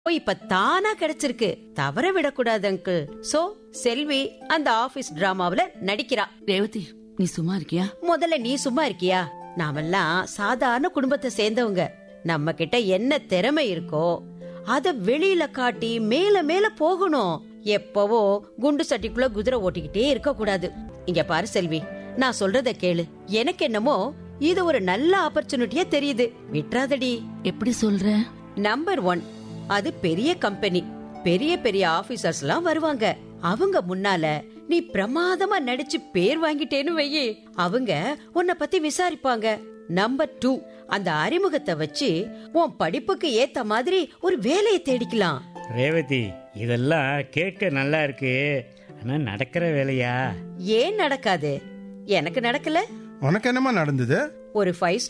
இப்ப தானா கிடைச்சிருக்கு தவற விடக்கூடாது அங்கிள் சோ செல்வி அந்த ஆபீஸ் டிராமாவுல நடிக்கிறா ரேவதி நீ சும்மா இருக்கியா முதல்ல நீ சும்மா இருக்கியா நாமெல்லாம் சாதாரண குடும்பத்தை சேர்ந்தவங்க நம்ம கிட்ட என்ன திறமை இருக்கோ அத வெளியில காட்டி மேல மேல போகணும் எப்பவோ குண்டு சட்டிக்குள்ள குதிரை ஓட்டிக்கிட்டே இருக்க கூடாது இங்க பாரு செல்வி நான் சொல்றத கேளு எனக்கு என்னமோ இது ஒரு நல்ல ஆப்பர்ச்சுனிட்டியா தெரியுது விட்றாதடி எப்படி சொல்ற நம்பர் ஒன் அது பெரிய கம்பெனி பெரிய பெரிய ஆபீசர்ஸ்லாம் வருவாங்க அவங்க முன்னால நீ பிரமாதமா நடிச்சு பேர் வாங்கிட்டேன்னு வையி அவங்க உன்னை பத்தி விசாரிப்பாங்க நம்பர் டூ அந்த அறிமுகத்தை வச்சு உன் படிப்புக்கு ஏத்த மாதிரி ஒரு வேலையை தேடிக்கலாம் ரேவதி இதெல்லாம் கேட்க நல்லா இருக்கு ஆனா நடக்கிற வேலையா ஏன் நடக்காது எனக்கு நடக்கல உனக்கு என்னமா நடந்தது ஒரு ஃபைவ்